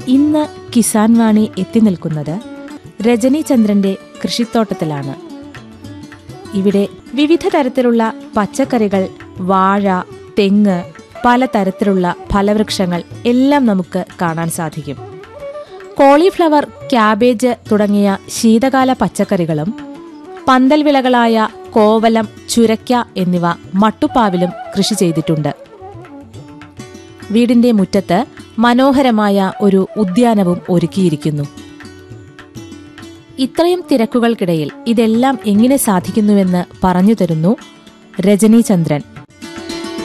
ഇന്ന് കിസാൻ വാണി എത്തി നിൽക്കുന്നത് രജനീചന്ദ്രന്റെ കൃഷിത്തോട്ടത്തിലാണ് ഇവിടെ വിവിധ തരത്തിലുള്ള പച്ചക്കറികൾ വാഴ തെങ്ങ് പലതരത്തിലുള്ള ഫലവൃക്ഷങ്ങൾ എല്ലാം നമുക്ക് കാണാൻ സാധിക്കും കോളിഫ്ലവർ ക്യാബേജ് തുടങ്ങിയ ശീതകാല പച്ചക്കറികളും പന്തൽ വിളകളായ കോവലം ചുരക്ക എന്നിവ മട്ടുപ്പാവിലും കൃഷി ചെയ്തിട്ടുണ്ട് വീടിന്റെ മുറ്റത്ത് മനോഹരമായ ഒരു ഉദ്യാനവും ഒരുക്കിയിരിക്കുന്നു ഇത്രയും തിരക്കുകൾക്കിടയിൽ ഇതെല്ലാം എങ്ങനെ സാധിക്കുന്നുവെന്ന് പറഞ്ഞു തരുന്നു രജനീചന്ദ്രൻ